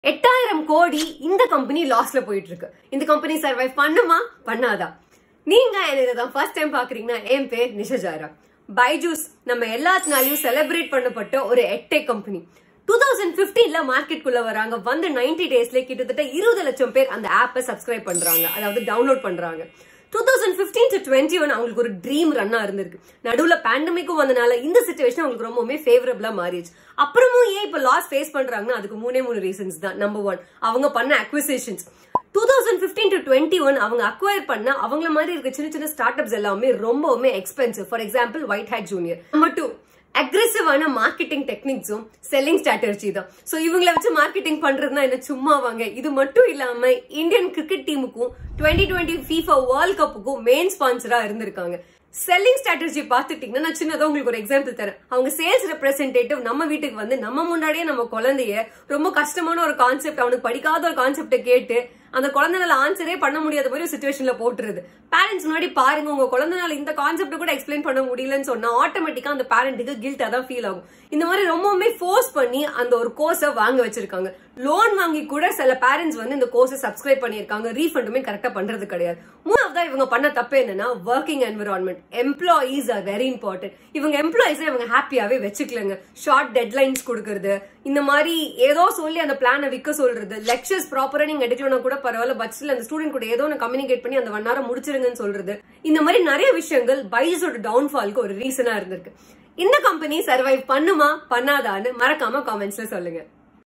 எட்டாயிரம் கோடி இந்த கம்பெனி லாஸ்ல போயிட்டு இருக்கு இந்த கம்பெனி சர்வைவ் பண்ணுமா பண்ணாதா நீங்க என்ன தான் ஃபர்ஸ்ட் டைம் பாக்குறீங்கன்னா என் பேர் நிஷஜாரா பைஜூஸ் நம்ம எல்லாத்தினாலையும் செலிப்ரேட் பண்ணப்பட்ட ஒரு எட்டெக் கம்பெனி டூ தௌசண்ட் பிப்டீன்ல மார்க்கெட் குள்ள வராங்க வந்து நைன்டி டேஸ்ல கிட்டத்தட்ட இருபது லட்சம் பேர் அந்த ஆப்பை சப்ஸ்கிரைப் பண்றாங்க அதாவது டவுன்லோட் பண்றாங்க two thousand fifteen to twenty one அவங்களுக்கு ஒரு ட்ரீம் ரன்னா இருந்திருக்கு நடுவுல பேண்டமிக்கும் வந்தனால இந்த சுச்சுவேஷன் அவங்களுக்கு ரொம்பவுமே ஃபேவரபிளா மாறிடுச்சு அப்புறமும் ஏன் இப்ப லாஸ் ஃபேஸ் பண்றாங்கன்னா அதுக்கு மூணே மூணு ரீசன்ஸ் தான் நம்பர் ஒன் அவங்க பண்ண acquisitions two thousand fifteen to twenty one அவங்க அக்வயர் பண்ண அவங்கள மாதிரி இருக்க சின்ன சின்ன ஸ்டார்ட் அப்ஸ் எல்லாமே ரொம்பவுமே expensive for example WhiteHat Junior number two அக்ரெசிவான மார்க்கெட்டிங் டெக்னிக்ஸும் செல்லிங் ஸ்ட்ராட்டஜி தான் சோ இவங்களை வச்சு மார்க்கெட்டிங் பண்றதுனா என்ன சும்மா வாங்க இது மட்டும் இல்லாம இந்தியன் கிரிக்கெட் டீமுக்கும் டுவெண்ட்டி டுவெண்ட்டி ஃபீஃபா வேர்ல்ட் கப்புக்கும் மெயின் ஸ்பான்சரா இருந்திருக்காங்க செல்லிங் ஸ்ட்ராட்டஜி பார்த்துட்டீங்கன்னா நான் சின்னதா உங்களுக்கு ஒரு எக்ஸாம்பிள் தரேன் அவங்க சேல்ஸ் ரெப்ரசன்டேட்டிவ் நம்ம வீட்டுக்கு வந்து நம்ம முன்னாடியே நம்ம குழந்தைய ரொம்ப கஷ்டமான ஒரு கான்செப்ட் அவனுக்கு படிக்காத ஒரு கான்செப்டை கேட்டு அந்த குழந்தைனால ஆன்சரே பண்ண முடியாத மாதிரி ஒரு சுச்சுவேஷன்ல போட்டுருது பேரண்ட்ஸ் முன்னாடி பாருங்க உங்க குழந்தைனால இந்த கான்செப்ட் கூட எக்ஸ்பிளைன் பண்ண முடியலன்னு சொன்னா ஆட்டோமேட்டிக்கா அந்த பேரண்ட்டுக்கு கில்ட்டா தான் ஃபீல் ஆகும் இந்த மாதிரி ரொம்பவுமே ஃபோர்ஸ் பண்ணி அந்த ஒரு கோர்ஸை வாங்க வச்சிருக்காங்க லோன் வாங்கி கூட சில பேரண்ட்ஸ் வந்து இந்த கோர்ஸை சப்ஸ்கிரைப் பண்ணியிருக்காங்க ரீஃபண்டுமே கரெக்டா பண்றது கிடையாது மூணாவதா இவங்க பண்ண தப்பு என்னன்னா working environment employees are very important இவங்க எம்ப்ளாயிஸை இவங்க ஹாப்பியாவே வச்சுக்கலங்க ஷார்ட் டெட்லைன்ஸ் கொடுக்கறது இந்த மாதிரி ஏதோ சொல்லி அந்த பிளானை விற்க சொல்றது லெக்சர்ஸ் ப்ராப்பரா நீங்க எடுக்கலனா கூட பரவாயில்ல பட்ஸ்ல அந்த ஸ்டூடெண்ட் கூட ஏதோ ஒன்று கம்யூனிகேட் பண்ணி அந்த ஒன் ஹவர் முடிச்சிருங்கன்னு சொல்றது இந்த மாதிரி நிறைய விஷயங்கள் பைஜஸோட டவுன்ஃபால்க்கு ஒரு ரீசனா இருந்திருக்கு இந்த கம்பெனி சர்வைவ் பண்ணுமா பண்ணாதான்னு மறக்காம காமெண்ட்ஸ்ல சொல்லுங்க